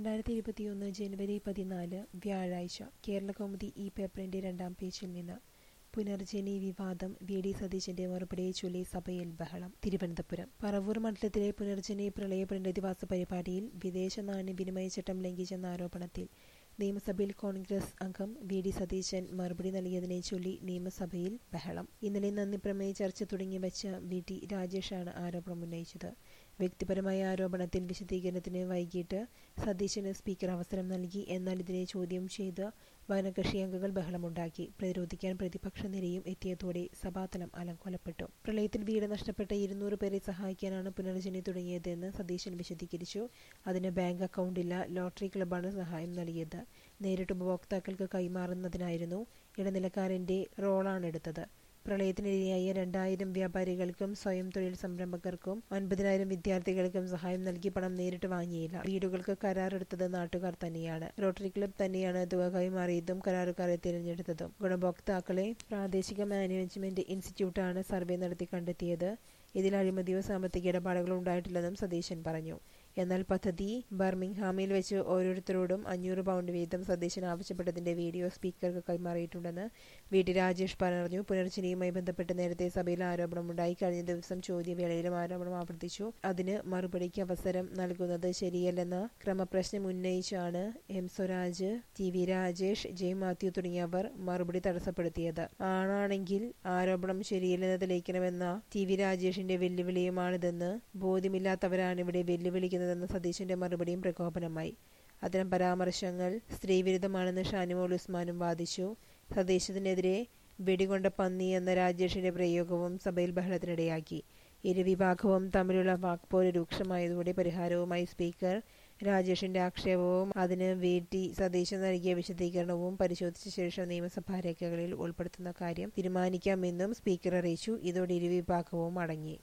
രണ്ടായിരത്തി ഇരുപത്തിയൊന്ന് ജനുവരി പതിനാല് വ്യാഴാഴ്ച കേരളകൗമുദി ഈ പേപ്പറിന്റെ രണ്ടാം പേജിൽ നിന്ന് പുനർജനി വിവാദം വി ഡി സതീശന്റെ മറുപടിയെ ചൊല്ലി സഭയിൽ ബഹളം തിരുവനന്തപുരം പറവൂർ മണ്ഡലത്തിലെ പുനർജനി പ്രളയ പുനരധിവാസ പരിപാടിയിൽ വിദേശ നാണ്യ വിനിമയ ചട്ടം ലംഘിച്ചെന്ന ആരോപണത്തിൽ നിയമസഭയിൽ കോൺഗ്രസ് അംഗം വി ഡി സതീശൻ മറുപടി നൽകിയതിനെ ചൊല്ലി നിയമസഭയിൽ ബഹളം ഇന്നലെ നന്ദി പ്രമേയ ചർച്ച തുടങ്ങി വച്ച വി ടി രാജേഷാണ് ആരോപണം ഉന്നയിച്ചത് വ്യക്തിപരമായ ആരോപണത്തിൽ വിശദീകരണത്തിന് വൈകിട്ട് സതീശന് സ്പീക്കർ അവസരം നൽകി എന്നാൽ ഇതിനെ ചോദ്യം ചെയ്ത് ഭരണകക്ഷി അംഗങ്ങൾ ബഹളമുണ്ടാക്കി പ്രതിരോധിക്കാൻ പ്രതിപക്ഷ നിരയും എത്തിയതോടെ സഭാതലം അലങ്കോലപ്പെട്ടു പ്രളയത്തിൽ വീട് നഷ്ടപ്പെട്ട ഇരുന്നൂറ് പേരെ സഹായിക്കാനാണ് പുനർജനി തുടങ്ങിയതെന്ന് സതീശൻ വിശദീകരിച്ചു അതിന് ബാങ്ക് അക്കൗണ്ടില്ല ലോട്ടറി ക്ലബാണ് സഹായം നൽകിയത് നേരിട്ട് ഉപഭോക്താക്കൾക്ക് കൈമാറുന്നതിനായിരുന്നു ഇടനിലക്കാരന്റെ റോളാണ് എടുത്തത് പ്രളയത്തിനിരയായ രണ്ടായിരം വ്യാപാരികൾക്കും സ്വയം തൊഴിൽ സംരംഭകർക്കും ഒൻപതിനായിരം വിദ്യാർത്ഥികൾക്കും സഹായം നൽകി പണം നേരിട്ട് വാങ്ങിയില്ല വീടുകൾക്ക് കരാറെടുത്തത് നാട്ടുകാർ തന്നെയാണ് റോട്ടറി ക്ലബ് തന്നെയാണ് തുക കൈമാറിയതും കരാറുകാരെ തിരഞ്ഞെടുത്തതും ഗുണഭോക്താക്കളെ പ്രാദേശിക മാനേജ്മെന്റ് ഇൻസ്റ്റിറ്റ്യൂട്ടാണ് സർവേ നടത്തി കണ്ടെത്തിയത് ഇതിൽ അഴിമതിയോ സാമ്പത്തിക ഇടപാടുകളോ ഉണ്ടായിട്ടില്ലെന്നും സതീശൻ പറഞ്ഞു എന്നാൽ പദ്ധതി ബർമിംഗ്ഹാമിൽ വെച്ച് ഓരോരുത്തരോടും അഞ്ഞൂറ് പൗണ്ട് വീതം സതീശൻ ആവശ്യപ്പെട്ടതിന്റെ വീഡിയോ സ്പീക്കർക്ക് കൈമാറിയിട്ടുണ്ടെന്ന് വി ടി രാജേഷ് പറഞ്ഞു പുനർജനിയുമായി ബന്ധപ്പെട്ട് നേരത്തെ സഭയിൽ ആരോപണമുണ്ടായി കഴിഞ്ഞ ദിവസം ചോദ്യവേളയിലും ആരോപണം ആവർത്തിച്ചു അതിന് മറുപടിക്ക് അവസരം നൽകുന്നത് ശരിയല്ലെന്ന ക്രമപ്രശ്നം ഉന്നയിച്ചാണ് M Swaraj T V Rajesh J Mathew തുടങ്ങിയവർ മറുപടി തടസ്സപ്പെടുത്തിയത് ആണാണെങ്കിൽ ആരോപണം ശരിയല്ലെന്ന് തെളിയിക്കണമെന്ന ടി വി രാജേഷിന്റെ വെല്ലുവിളിയുമാണിതെന്ന് ബോധ്യമില്ലാത്തവരാണ് ഇവിടെ വെല്ലുവിളിക്കുന്നതെന്ന സതീശന്റെ മറുപടിയും പ്രകോപനമായി അത്തരം പരാമർശങ്ങൾ സ്ത്രീവിരുദ്ധമാണെന്ന് ഷാനിമോൾ ഉസ്മാനും വാദിച്ചു സതീശത്തിനെതിരെ വെടികൊണ്ട പന്നി എന്ന രാജേഷിന്റെ പ്രയോഗവും സഭയിൽ ബഹളത്തിനിടയാക്കി ഇരുവിഭാഗവും തമ്മിലുള്ള വാക്പോര് രൂക്ഷമായതോടെ പരിഹാരവുമായി സ്പീക്കർ രാജേഷിന്റെ ആക്ഷേപവും അതിന് വി ടി സതീശൻ നൽകിയ വിശദീകരണവും പരിശോധിച്ച ശേഷം നിയമസഭാ രേഖകളിൽ ഉൾപ്പെടുത്തുന്ന കാര്യം തീരുമാനിക്കാമെന്നും സ്പീക്കർ അറിയിച്ചു ഇതോടെ ഇരുവിഭാഗവും അടങ്ങി